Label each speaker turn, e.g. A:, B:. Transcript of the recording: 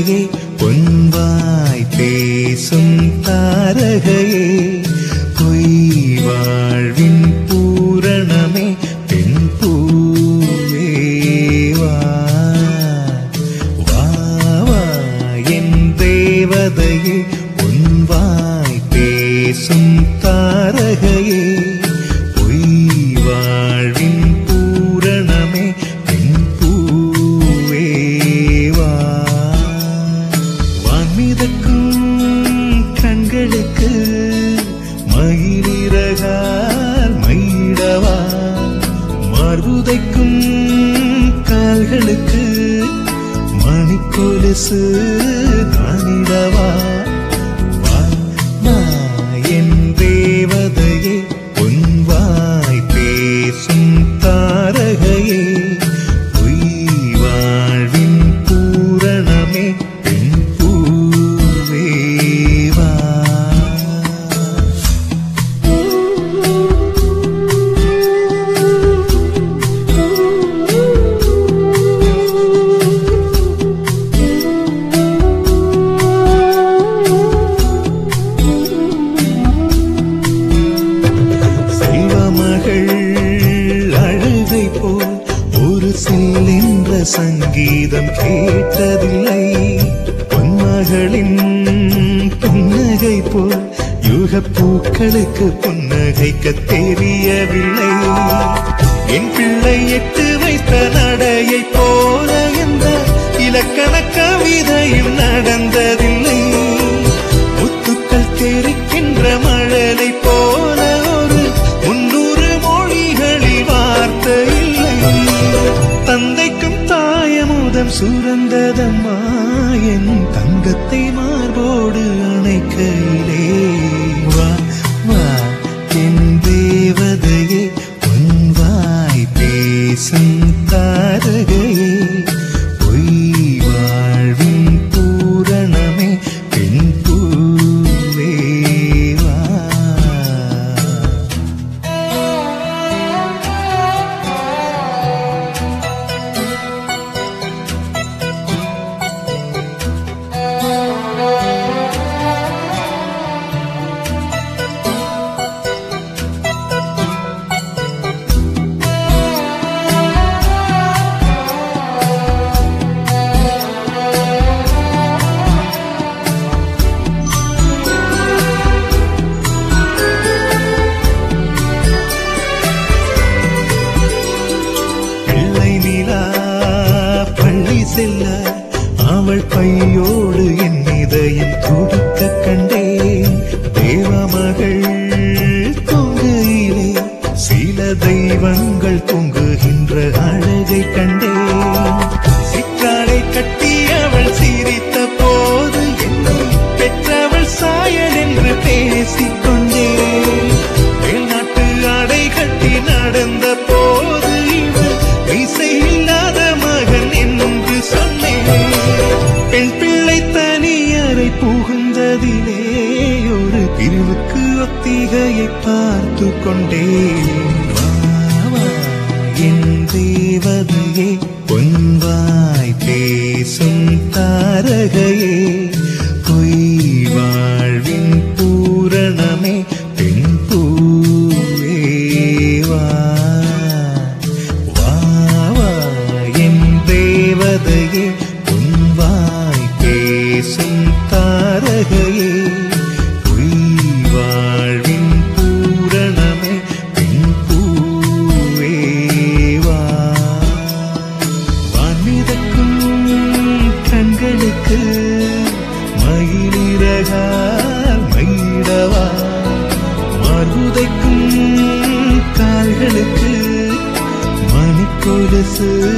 A: தேவதையே பொன்வாய் பேசும் தாரகையே பொய் வாழ்வின் பூரணமே பெண் பூவே வா வா வா என் தேவதையே பொன்வாய் பேசும் தாரகையே பொய் வாழ்வின் பூரணமே பெண் பூவே வா வான்மிதக்கும் கண்களுக்கு மயிலிறகால் மயிடவா மார்புதைக்கும் கால்களுக்கு மணிக்கொலுசு தானிடவா வா வா என் தேவதையே பொன்வாய் பேசும் தாரகையே பொய் வாழ்வின் பூரணமே பெண் பூவே வா செல்வமகள் அழுகை போல் ஒரு செல்லென்ற சங்கீதம் கேட்டதில்லை பொன்மகளின் புன்னகை போல் யுக பூக்களுக்கு புன்னகைக்க தெரியவில்லை என் பிள்ளை எட்டு வைத்த நடையை போல என்ற இலக்கண கவிதையும் நடந்ததில்லை முத்துக்கள் தெரிக்கின்ற மழலை போல ஒரு முன்னூறு மொழிகளில் வார்த்தை இல்லை தந்தைக்கும் தாயமுதம் சுரந்ததம்மா என் தங்கத்தை மார்போடு அணைக்கையிலே வா வா என் தேவதையே பொன்வாய் பேசும் தாரகையே பொய் வாழ்வின் பூரணமே பெண் பூவே வா பிள்ளை நிலா பள்ளி செல்ல அவள் பையோடு என் இதயம் துடிக்க கண்டேன் தேவமகள் தொங்குயிலே சில தெய்வங்கள் தொங்குகின்ற அழகை கண்டேன் சிற்றாடை கட்டி அவள் சிரித்த போது என்னை பெற்றவள் சாயல் என்று பேசிக்கொண்டேன் வெளிநாட்டு ஆடை கட்டி நடந்த போது இவள் இசை இல்லாத மகன் என்று சொன்னேன் பெண் பிள்ளை தனியறை புகுந்ததிலே ஒரு பிரிவுக்கு ஒத்திகையை பார்த்து கொண்டேன் வா, வா, என் தேவதையே பொன்வாய் பேசும் தாரகையே பொய் வாழ்வின் பூரணமே பெண் பூவே வா வா வா என் தேவதையே பொன்வாய் பேசும் தாரகையே பொய் வாழ்வின் பூரணமே பெண் பூவே வா வான்மிதக்கும் கண்களுக்கு மயிலிறகால் மயிடவா மார்புதைக்கும் கால்களுக்கு மணிக்கொலுசு